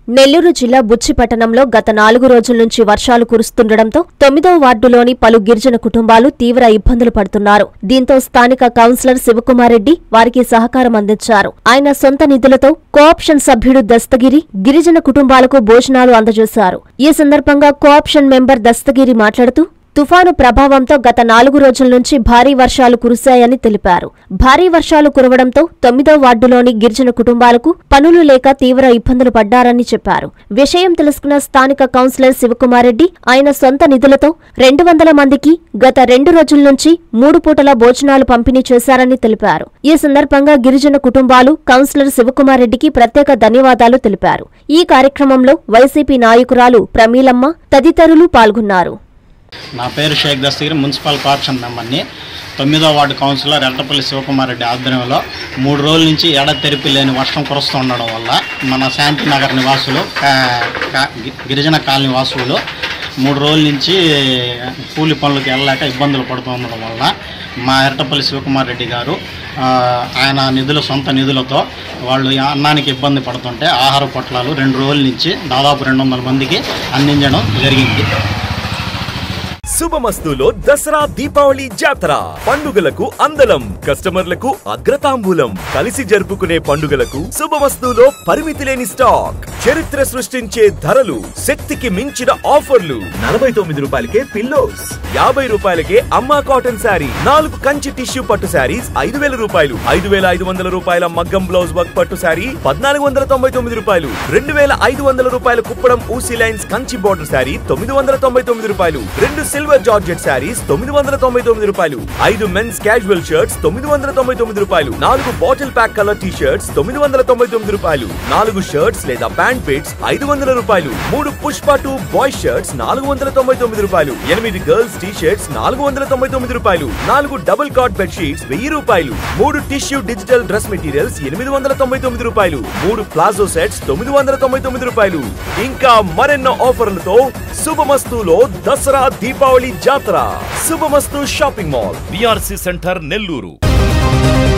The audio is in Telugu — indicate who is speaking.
Speaker 1: నెల్లూరు జిల్లా బుచ్చి పట్టణంలో గత నాలుగు రోజుల నుంచి వర్షాలు కురుస్తుండటంతో తొమ్మిదవ వార్డులోని పలు గిరిజన కుటుంబాలు తీవ్ర ఇబ్బందులు పడుతున్నారు దీంతో స్థానిక కౌన్సిలర్ శివకుమారెడ్డి వారికి సహకారం అందించారు ఆయన సొంత నిధులతో కోఆప్షన్ సభ్యుడు దస్తగిరి గిరిజన కుటుంబాలకు భోజనాలు అందజేశారు ఈ సందర్భంగా కోఆప్షన్ మెంబర్ దస్తగిరి మాట్లాడుతూ తుఫాను ప్రభావంతో గత నాలుగు రోజుల నుంచి భారీ వర్షాలు కురిశాయని తెలిపారు భారీ వర్షాలు కురవడంతో తొమ్మిదో వార్డులోని గిరిజన కుటుంబాలకు పనులు లేక తీవ్ర ఇబ్బందులు పడ్డారని చెప్పారు విషయం తెలుసుకున్న స్థానిక కౌన్సిలర్ శివకుమారెడ్డి ఆయన సొంత నిధులతో రెండు వందల మందికి గత రెండు రోజుల నుంచి మూడు పూటల భోజనాలు పంపిణీ చేశారని తెలిపారు ఈ సందర్భంగా గిరిజన కుటుంబాలు కౌన్సిలర్ శివకుమారెడ్డికి ప్రత్యేక ధన్యవాదాలు తెలిపారు ఈ కార్యక్రమంలో వైసీపీ నాయకురాలు ప్రమీలమ్మ తదితరులు పాల్గొన్నారు
Speaker 2: నా పేరు షేక్ దస్తగిరి మున్సిపల్ కార్పొరేషన్ మెంబర్ని తొమ్మిదో వార్డు కౌన్సిలర్ ఎర్రపల్లి శివకుమార్ రెడ్డి ఆధ్వర్యంలో మూడు రోజుల నుంచి ఎడతెరిపి లేని వర్షం కురుస్తూ ఉండడం వల్ల మన శాంతినగర్ నివాసులు కా- కా- గి- గిరిజన కాలనీ వాసులు మూడు రోజుల నుంచి కూలి పనులకు వెళ్ళలేక ఇబ్బందులు పడుతూ ఉండడం వల్ల మా ఎర్రపల్లి శివకుమార్ రెడ్డి గారు ఆ, ఆయన నిధుల సొంత నిధులతో వాళ్ళు ఈ అన్నానికి ఇబ్బంది పడుతుంటే ఆహార పొట్లాలు రెండు రోజుల నుంచి దాదాపు రెండు వందల మందికి అందించడం జరిగింది
Speaker 3: శుభమస్తులో దసరా దీపావళి జాతర పండుగలకు అందలం కస్టమర్లకు అగ్రతాంబూలం కలిసి జరుపుకునే పండుగలకు శుభమస్తులో పరిమితి లేని స్టాక్ చరిత్ర సృష్టించే ధరలు శక్తికి మించిన ఆఫర్లు నలభై తొమ్మిది రూపాయలకే పిల్లోస్ యాభై రూపాయలకే అమ్మా కాటన్ శారీ నాలుగు కంచి టిష్యూ పట్టు శారీస్ ఐదు వేల రూపాయలు ఐదు వేల ఐదు వందల రూపాయల మగ్గం బ్లౌజ్ వర్క్ పట్టు శారీ పద్నాలుగు వందల తొంభై తొమ్మిది రూపాయలు రెండు వేల ఐదు వందల రూపాయల కుప్పడం ఊసీ లైన్స్ కంచి బోర్డర్ శారీ తొమ్మిది వందల తొంభై తొమ్మిది రూపాయలు రెండు సిల్వర్ జార్జెట్ శారీస్ తొమ్మిది వందల తొంభై తొమ్మిది రూపాయలు ఐదు మెన్స్ క్యాజువల్ షర్ట్స్ తొమ్మిది వందల తొంభై తొమ్మిది రూపాయలు నాలుగు bottle pack colour T shirts తొమ్మిది వందల తొంభై తొమ్మిది రూపాయలు నాలుగు షర్ట్స్ లేదా ప్యాంట్ పిట్స్ ఐదు వందల రూపాయలు మూడు పుష్ప టూ బాయ్ షర్ట్స్ నాలుగు వందల తొంభై తొమ్మిది రూపాయలు ఎనిమిది గర్ల్స్ టీ షర్ట్స్ నాలుగు వందల తొంభై తొమ్మిది రూపాయలు నాలుగు డబుల్ కాట్ బెడ్ షీట్స్ వెయ్యి రూపాయలు మూడు టిష్యూ డిజిటల్ డ్రెస్ మెటీరియల్స్ ఎనిమిది వందల తొంభై తొమ్మిది రూపాయలు మూడు ప్లాజో సెట్స్ తొమ్మిది వందల తొంభై తొమ్మిది రూపాయలు ఇంకా మరెన్నో ఆఫర్లతో శుభమస్తులో దసరా దీపావళి జాతర Subhamasthu shopping mall BRC centre Nellore